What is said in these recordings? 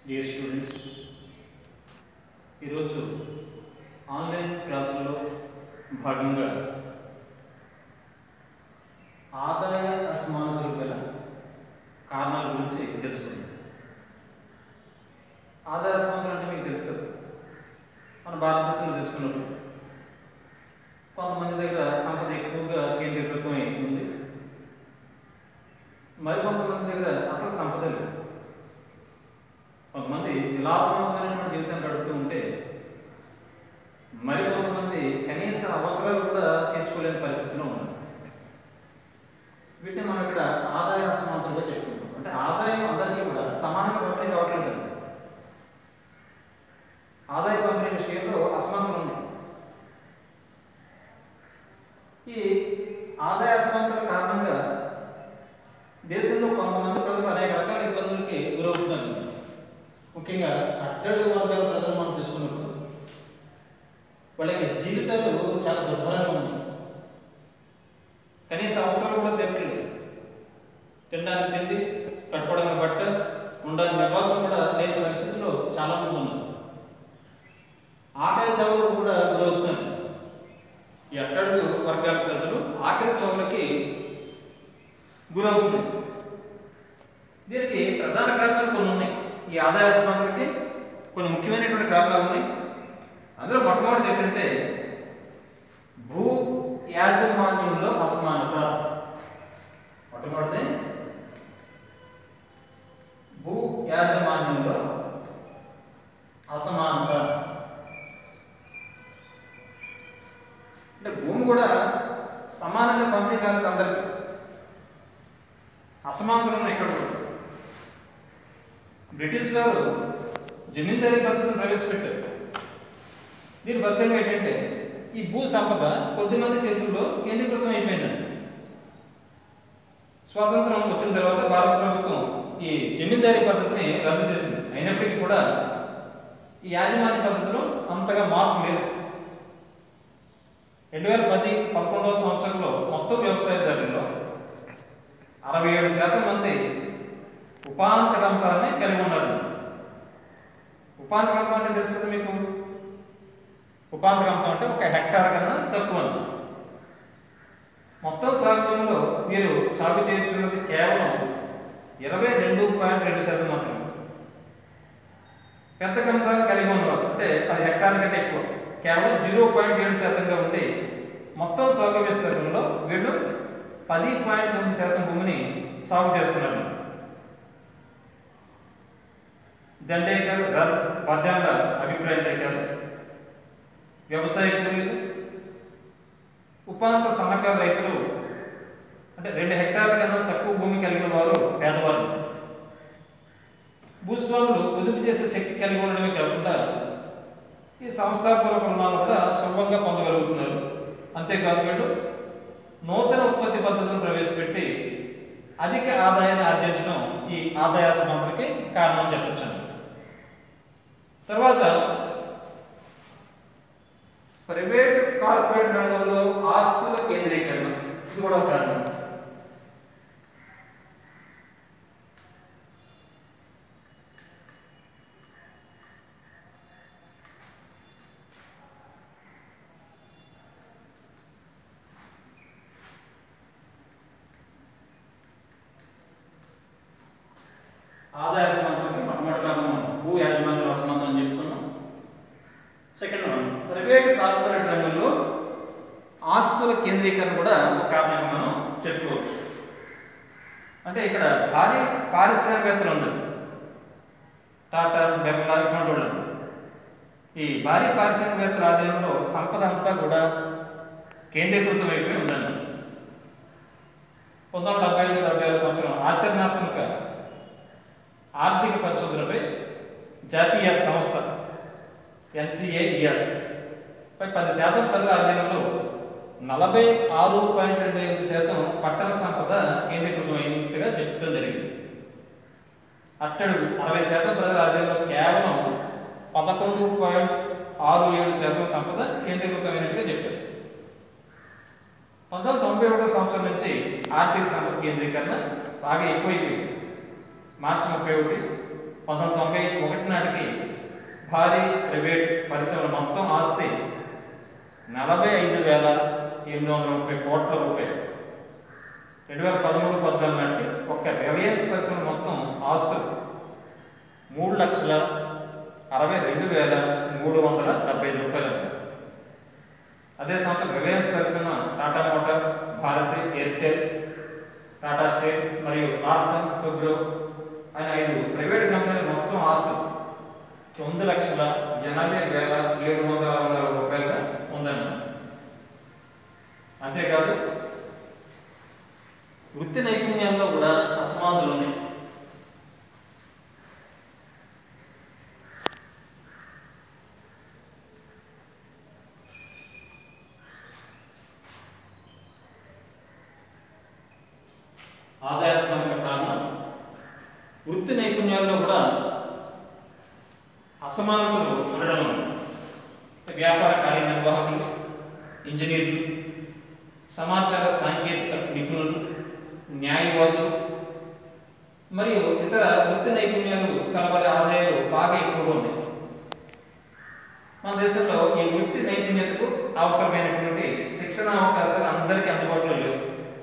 Dear students ఈరోజు online క్లాసుల్లో భాగంగా ఆదాయ అసమానతలు గల కారణాల గురించి తెలుసుకుందాం ఆదాయ అసమానతలు అంటే మీకు తెలుసు కదా మన భారతదేశంలో తీసుకున్నప్పుడు కొంతమంది దగ్గర సంపద ఎక్కువగా కేంద్రీకృతం అయి ఉంది మరికొంతమంది దగ్గర అసలు సంపద లేదు కొంతమంది విలాసవంతమైనటువంటి జీవితం గడుపుతూ ఉంటే మరికొంతమంది కనీస అవసరాలు కూడా తీర్చుకోలేని పరిస్థితిలో ఉన్నారు వీటిని మనం ఇక్కడ ఆదాయ అసమానతలుగా చెప్పుకుంటాం అంటే ఆదాయం అందరికీ కూడా సమానంగా పంపిణీ కావట్లేదు కదా. ఆదాయ పంపిణీ విషయంలో అసమానతలు ఉన్నాయి ఈ ఆదాయ అసమానతల కారణంగా దేశంలో కొంతమంది ప్రజలు అనేక రకాల ఇబ్బందులకి గురవుతున్నారు ముఖ్యంగా అట్టడుగు వర్గాల ప్రజలు మనం తీసుకున్నప్పుడు వాళ్ళకి జీవితాలు చాలా దుర్భరంగా ఉన్నాయి కనీస అవసరాలు కూడా తీర్చలేదు తినడానికి తిండి కట్టుకోవడానికి బట్ట ఉండడానికి నివాసం కూడా లేని పరిస్థితిలో చాలా మంది ఉన్నారు ఆకలి చవులు కూడా గురవుతున్నారు ఈ అట్టడుగు వర్గాల ప్రజలు ఆకలి చవులకి గురవుతున్నారు దీనికి ప్రధాన కారణాలు కొన్ని ఉన్నాయి ఈ ఆదాయ అసమానతలకి కొన్ని ముఖ్యమైనటువంటి కారణాలు ఉన్నాయి అందులో మొట్టమొదటిది ఏంటంటే భూ యాజమాన్యంలో అసమానత మొట్టమొదటిది భూ యాజమాన్యంలో అసమానత అంటే భూమి కూడా సమానంగా పంపిణీ కాలేదు అందరికీ అసమానతలు ఉన్నాయి ఇక్కడ కూడా బ్రిటిష్ వారు జమీందారీ పద్ధతిని ప్రవేశపెట్టారు దీని ఫలితంగా ఏంటంటే ఈ భూ సంపద కొద్దిమంది చేతుల్లో కేంద్రీకృతం అయిపోయిందండి స్వాతంత్రం వచ్చిన తర్వాత భారత ప్రభుత్వం ఈ జమీందారీ పద్ధతిని రద్దు చేసింది అయినప్పటికీ కూడా ఈ యాజమాన్య పద్ధతిలో అంతగా మార్పు లేదు రెండు వేల పది పదకొండవ సంవత్సరంలో మొత్తం వ్యవసాయదారుల్లో అరవై ఏడు శాతం మంది ఉపాంతకంతాన్ని కలిగి ఉన్నారు ఉపాంతకంతం అంటే తెలుసు కదా మీకు ఉపాంతకంతం అంటే ఒక హెక్టార్ కన్నా తక్కువ అన్నమాట. మొత్తం సాగు భూమిలో మీరు సాగు చేస్తున్నది కేవలం ఇరవై రెండు పాయింట్ రెండు శాతం మాత్రమే పెద్ద కంతాన్ని కలిగి ఉన్నారు అంటే అది హెక్టార్ కంటే ఎక్కువ కేవలం జీరో పాయింట్ ఏడు శాతంగా ఉండి మొత్తం సాగు విస్తీర్ణంలో వీళ్ళు పది పాయింట్ తొమ్మిది శాతం భూమిని సాగు చేస్తున్నారు దండేకర్ రథ్ పద్యాండ అభిప్రాయం రేఖలు వ్యవసాయ కూలీలు ఉపాంత సన్నకారు రైతులు అంటే రెండు హెక్టార్ల కన్నా తక్కువ భూమి కలిగిన వారు పేదవారు భూస్వాములు పొదుపు చేసే శక్తి కలిగి ఉండడమే కాకుండా ఈ సంస్థాపూర్వక రుణాలు కూడా సులభంగా పొందగలుగుతున్నారు అంతేకాదు వీళ్ళు నూతన ఉత్పత్తి పద్ధతులను ప్రవేశపెట్టి అధిక ఆదాయాన్ని ఆర్జించడం ఈ ఆదాయ సమానతకి కారణం చెప్పచ్చు తర్వాత ప్రైవేట్ కార్పొరేట్ రంగంలో ఆస్తుల కేంద్రీకరణ ఇది కూడా ఒక కారణం ఆదాయ అసమానతకి మొట్టమొదటి కారణం భూ యాజమాన్యుల అసమానత అని చెప్పుకున్నాం సెకండ్ వన్ ప్రైవేట్ కార్పొరేట్ రంగంలో ఆస్తుల కేంద్రీకరణ కూడా ఒక కారణంగా మనం చెప్పుకోవచ్చు అంటే ఇక్కడ భారీ పారిశ్రామికవేత్తలు ఉన్నారు టాటా బిర్లా ఇటువంటి వాళ్ళు ఈ భారీ పారిశ్రామికవేత్తల ఆధీనంలో సంపద అంతా కూడా కేంద్రీకృతం అయిపోయి ఉందండి పంతొమ్మిది వందల డెబ్బై ఐదు డెబ్బై ఆరు సంవత్సరం ఆచరణాత్మక ఆర్థిక పరిశోధనపై జాతీయ సంస్థ ఎన్సిఏఈఆర్ పై పది శాతం ప్రజల ఆధీనంలో నలభై ఆరు పాయింట్ రెండు ఎనిమిది శాతం పట్టణ సంపద కేంద్రీకృతం అయినట్టుగా చెప్పడం జరిగింది అట్టడుగు అరవై శాతం ప్రజల ఆధీనంలో కేవలం పదకొండు పాయింట్ ఆరు ఏడు శాతం సంపద కేంద్రీకృతమైనట్టుగా చెప్పారు పంతొమ్మిది తొంభై ఒకటో సంవత్సరం నుంచి ఆర్థిక సంపద కేంద్రీకరణ బాగా ఎక్కువైపోయింది మార్చి ముప్పై ఒకటి పంతొమ్మిది తొంభై ఒకటి నాటికి భారీ ప్రైవేట్ పరిశ్రమల మొత్తం ఆస్తి నలభై ఐదు వేల ఎనిమిది వందల ముప్పై కోట్ల రూపాయలు రెండు వేల పదమూడు పద్నాలుగు నాటికి ఒక్క రిలయన్స్ పరిశ్రమ మొత్తం ఆస్తులు మూడు లక్షల అరవై రెండు వేల మూడు వందల డెబ్బై ఐదు రూపాయలు అదే సంవత్సరం రిలయన్స్ పరిశ్రమ Tata Motors Bharti Airtel Tata Steel మరియు లార్సన్ టుబ్రో అనే ఐదు ప్రైవేట్ కంపెనీల మొత్తం ఆస్తులు తొమ్మిది లక్షల ఎనభై వేల ఏడు వందల అరవై నాలుగు రూపాయలుగా ఉందన్న అంతేకాదు వృత్తి నైపుణ్యాల్లో కూడా అసమానతలు ఉన్నాయి ఆదాయ స్తంభన కారణం వృత్తి నైపుణ్యాల్లో కూడా అసమానతలు ఉండడం వ్యాపార కార్యనిర్వాహకులు ఇంజనీర్లు సమాచార సాంకేతిక నిపుణులు న్యాయవాదులు మరియు ఇతర వృత్తి నైపుణ్యాలు కలవారి ఆదాయాలు బాగా ఎక్కువగా ఉన్నాయి మన దేశంలో ఈ వృత్తి నైపుణ్యతకు అవసరమైనటువంటి శిక్షణ అవకాశాలు అందరికీ అందుబాటులో లేవు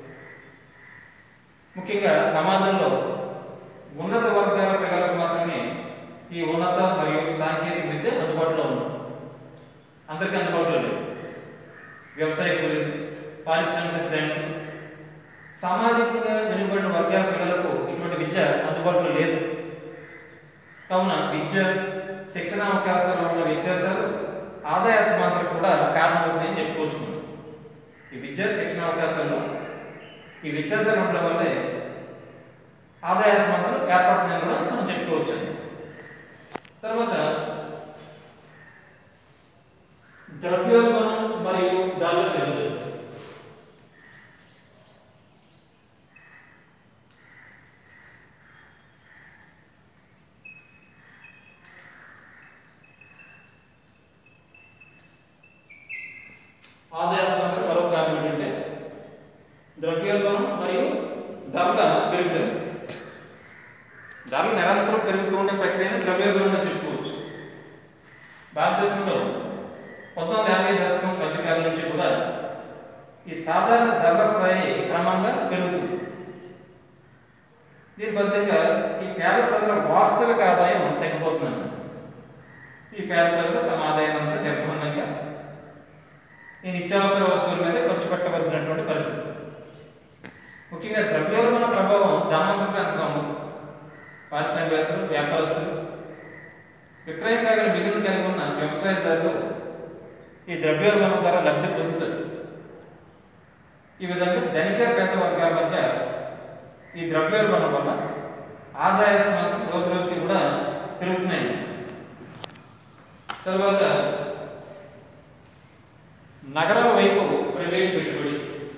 ముఖ్యంగా సమాజంలో ఉన్నత వర్గాల పిల్లలకు మాత్రమే ఈ ఉన్నత మరియు సాంకేతిక విద్య అందుబాటులో ఉంది అందరికీ అందుబాటులో లేదు వ్యవసాయ కూలీలు పారిశ్రామిక శ్రేణులు సామాజికంగా వెనుకబడిన వర్గాల పిల్లలకు ఇటువంటి విద్య అందుబాటులో లేదు కావున విద్య శిక్షణ అవకాశాలు ఉన్న వ్యత్యాసాలు ఆదాయ అసమానతలకు కూడా కారణమవుతున్నాయని చెప్పుకోవచ్చు మనం. ఈ విద్య శిక్షణ అవకాశాలు ఈ వ్యత్యాసాలు ఉండడం వల్లే ఆదాయ అసమానతలు ఏర్పడుతున్నాయని కూడా మనం చెప్పుకోవచ్చు తర్వాత ద్రవ్యోల్బణం మరియు ధరల పెరుగుదల ఆదాయ అసమానతకు మరో కారణం ఏంటంటే ద్రవ్యోల్బణం మరియు ధరల పెరుగుదల ధరలు నిరంతరం పెరుగుతూ ఉండే ప్రక్రియను ద్రవ్యోల్బణంగా చెప్పుకోవచ్చు భారతదేశంలో పంతొమ్మిది వందల యాభై దశకం మధ్యకాలం నుంచి కూడా ఈ సాధారణ ధరల స్థాయి క్రమంగా పెరుగుతుంది దీని ఫలితంగా ఈ పేద ప్రజల వాస్తవిక ఆదాయం తగ్గిపోతుంది ఈ పేద ప్రజలు తమ ఆదాయం అంతా నిర్బంధంగా ఈ నిత్యావసర వస్తువుల మీద ఖర్చు పెట్టవలసినటువంటి పరిస్థితి ముఖ్యంగా ద్రవ్యోల్బణ ప్రభావం ధనవంతులపై అంతగా ఉండదు పారిశ్రామికవేత్తలు వ్యాపారస్తులు విక్రయం కాగల మిగులు కలిగి ఉన్న వ్యవసాయదారులు ఈ ద్రవ్యోల్బణం ద్వారా లబ్ధి పొందుతారు ఈ విధంగా ధనిక పేద వర్గాల మధ్య ఈ ద్రవ్యోల్బణం వల్ల ఆదాయ సమానం రోజు రోజుకి కూడా పెరుగుతున్నాయి తర్వాత నగరాల వైపు ప్రైవేట్ పెట్టుబడి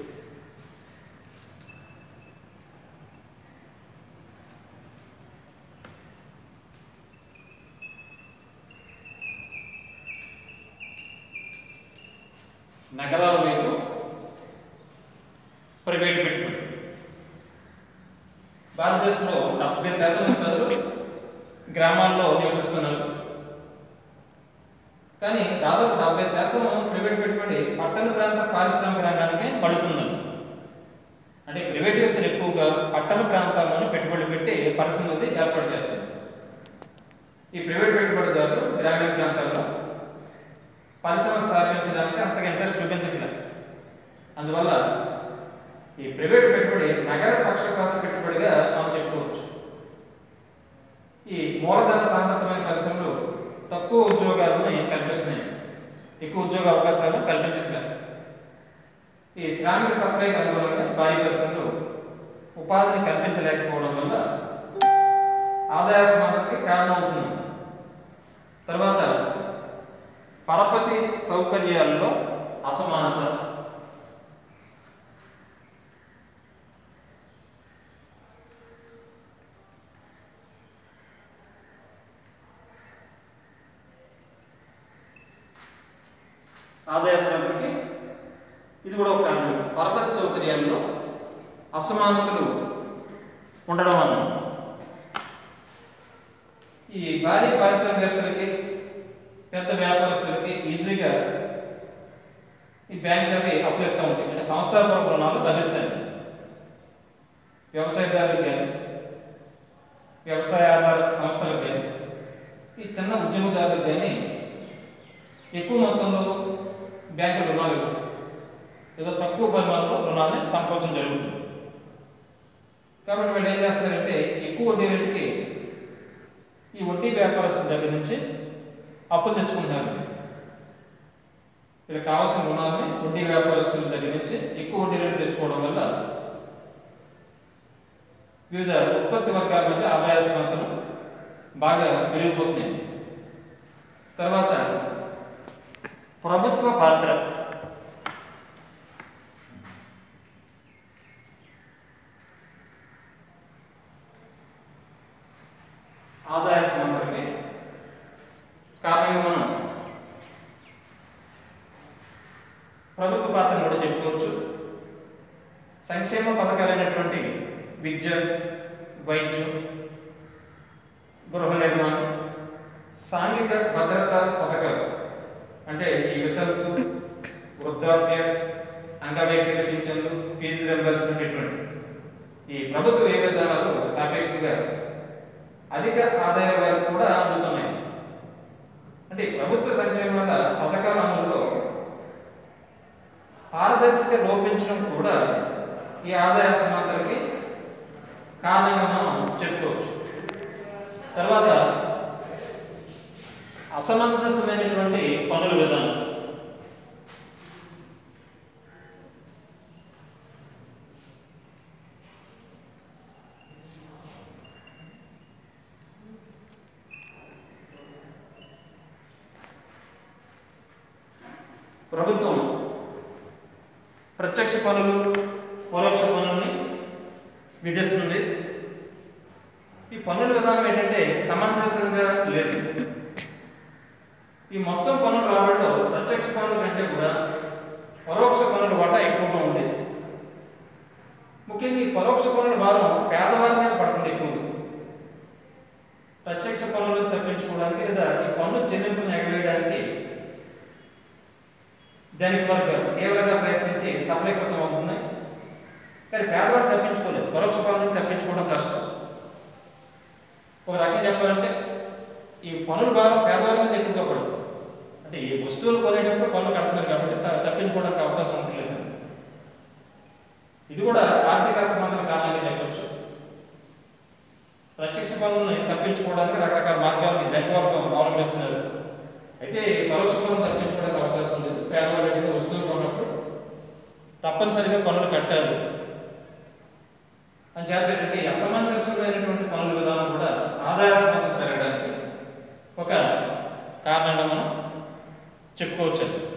నగరాల వైపు ప్రైవేట్ పెట్టుబడి భారతదేశంలో డెబ్బై శాతం మంది ప్రజలు గ్రామాల్లో నివసిస్తున్నారు కానీ దాదాపు డెబ్బై శాతం ప్రైవేట్ పెట్టుబడి పట్టణ ప్రాంత పారిశ్రామిక రంగానికి పడుతుందండి అంటే ప్రైవేట్ వ్యక్తులు ఎక్కువగా పట్టణ ప్రాంతాల్లోనే పెట్టుబడులు పెట్టి పరిశ్రమలు ఏర్పాటు చేస్తారు ఈ ప్రైవేట్ పెట్టుబడిదారులు గ్రామీణ ప్రాంతాల్లో పరిశ్రమ స్థాపించడానికి అంతగా ఇంట్రెస్ట్ చూపించట్లేదు అందువల్ల ఈ ప్రైవేట్ పెట్టుబడి నగర పక్షపాత పెట్టుబడిగా మనం చెప్పుకోవచ్చు ఈ మూలధన సాంద్రతమైన పరిశ్రమలు తక్కువ ఉద్యోగాలను కల్పిస్తున్నాయి ఎక్కువ ఉద్యోగ అవకాశాలు కల్పించట్లేదు ఈ శ్రామిక సప్లైకి అనుగుణంగా భారీ పరిశ్రమలు ఉపాధిని కల్పించలేకపోవడం వల్ల ఆదాయ సమానతకి కారణమవుతుంది తర్వాత పరపతి సౌకర్యాల్లో అసమానత ఆదాయ సమానతకి ఇది కూడా ఒక కారణం పరపతి సౌకర్యాల్లో అసమానతలు ఉండడం వల్ల ఈ భారీ పారిశ్రామికవేత్తలకి పెద్ద వ్యాపారస్తులకి ఈజీగా ఈ బ్యాంకులు అవి అప్పులు ఇస్తూ ఉంటాయి అంటే సంస్థాపక రుణాలు లభిస్తాయి వ్యవసాయదారులకు కానీ వ్యవసాయ ఆధార సంస్థలకు కానీ ఈ చిన్న ఉద్యమదారులకు కానీ ఎక్కువ మొత్తంలో బ్యాంకు రుణాలు ఇవ్వవు. ఏదో తక్కువ పరిమాణంలో రుణాన్ని సంపాదించడం జరుగుతుంది కాబట్టి వీళ్ళు ఏం చేస్తారంటే ఎక్కువ వడ్డీ రేటుకి ఈ వడ్డీ వ్యాపారస్తుల దగ్గర నుంచి అప్పులు తెచ్చుకుంటారు వీళ్ళకి కావాల్సిన రుణాలని వడ్డీ వ్యాపారస్తుల దగ్గర నుంచి ఎక్కువ వడ్డీ రేటు తెచ్చుకోవడం వల్ల వివిధ ఉత్పత్తి వర్గాల మధ్య ఆదాయ సమానతలు బాగా పెరిగిపోతున్నాయి తర్వాత ప్రభుత్వ పాత్ర ఆదాయ సమానతలకి కారణంగా మనం ప్రభుత్వ పాత్రను కూడా చెప్పుకోవచ్చు సంక్షేమ పథకాలైనటువంటి విద్య వైద్యం గృహ నిర్మాణం సాంఘిక భద్రతా పథకాలు అంటే ఈ వితంతు వృద్ధాప్య అంగవైకల్య పింఛన్లు ఫీజు రింబర్స్మెంట్ ఇటువంటి ఈ ప్రభుత్వ ఏ విధానాలు సాపేక్షంగా అధిక ఆదాయాల వారికి కూడా అందుతున్నాయి అంటే ఈ ప్రభుత్వ సంక్షేమాల పథకాల అమలులో పారదర్శక లోపించడం కూడా ఈ ఆదాయ సమానతలకి కారణంగా మనం చెప్పుకోవచ్చు తర్వాత అసమంజసమైనటువంటి పనుల విధానం ప్రభుత్వం ప్రత్యక్ష పనులు పరోక్ష పనుల్ని విధిస్తుంది ఈ పన్నుల విధానం ఏంటంటే సమంజసంగా లేదు ఈ మొత్తం పన్నుల రాబడిలో ప్రత్యక్ష పన్నుల కంటే కూడా పరోక్ష పన్నుల వాటా ఎక్కువగా ఉంది ముఖ్యంగా ఈ పరోక్ష పన్నుల భారం పేదవారి మీద పడుతుంది ఎక్కువగా ప్రత్యక్ష పన్నులను తప్పించుకోవడానికి లేదా ఈ పన్ను చెల్లింపును ఎగవేయడానికి దానికి వర్గాలు తీవ్రంగా ప్రయత్నించి సఫలీకృతం అవుతున్నాయి కానీ పేదవాడు తప్పించుకోలేదు పరోక్ష పనులను తప్పించుకోవడం కష్టం ఒక రకంగా చెప్పాలంటే ఈ పనుల భారం పేదవారి మీద ఎక్కువగా పడదు అంటే ఈ వస్తువులు కొనేటప్పుడు పనులు కడుతున్నారు కాబట్టి త- తప్పించుకోవడానికి అవకాశం ఉండలేదు ఇది కూడా ఆర్థిక అసమానతల కారణంగా చెప్పొచ్చు ప్రత్యక్ష పనులను తప్పించుకోవడానికి రకరకాల మార్గాలను ధనివర్గం అవలంబిస్తున్నారు అయితే పరోక్ష పనులు తప్పించుకోవడానికి అవకాశం లేదు పేదవాళ్ళు ఏంటంటే వస్తువులు కొన్నప్పుడు తప్పనిసరిగా పనులు కట్టారు అని చేత ఏంటంటే ఈ అసమంజసమైనటువంటి పనుల విధానం కూడా ఆదాయ సమర్థత పెరగడానికి ఒక కారణంగా మనం చెప్పుకోవచ్చు